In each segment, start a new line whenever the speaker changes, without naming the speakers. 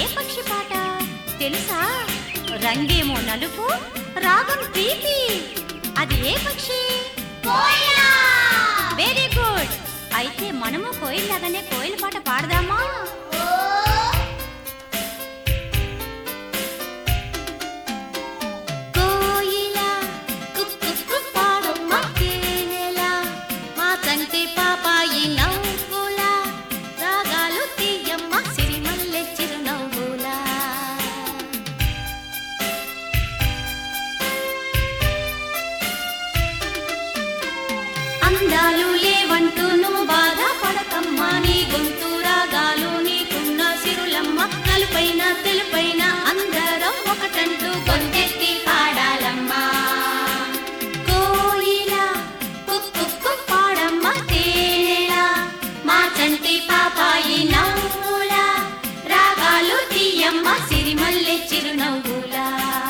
పక్షి పాట తెలుసా రంగేమో నలుపు రాగం ప్రీతి అది ఏ పక్షి వెరీ గుడ్ అయితే మనము కోయిల్లాగానే కోయిల పాట పాడదామా కోయిల కుక్ కుక్ కుక్ పాడమ్మ తేనెల మా చంటి పాపాయి నవ్వుల రాగాలు తీయమ్మ సిరిమల్లె చిరునవ్వులా అందాలు లేవంటూ నువ్వు బాధపడకమ్మా నీ గొంతు రాగాలు నీకున్న సిరులమ్మ నలుపైన తెలుపైన అందరం ఒకటంటూ గొంతెత్తి పాడాలమ్మా కోయిల కుక్ కుక్ కుక్ పాడమ్మ తేనెల మా చంటి పాపాయి నవ్వుల రాగాలు తీయమ్మ సిరిమల్లె చిరునవ్వులా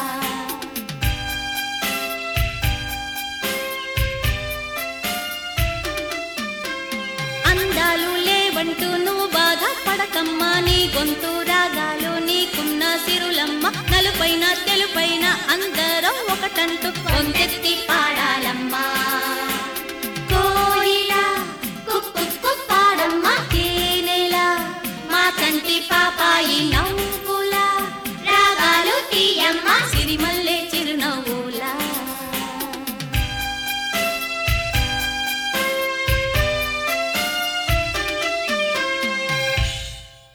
అందాలు లేవంటూ నువ్వు బాధపడకమ్మా నీ గొంతు రాగాలు నీకున్న సిరులమ్మ నలుపైన తెలుపైన అందరం ఒక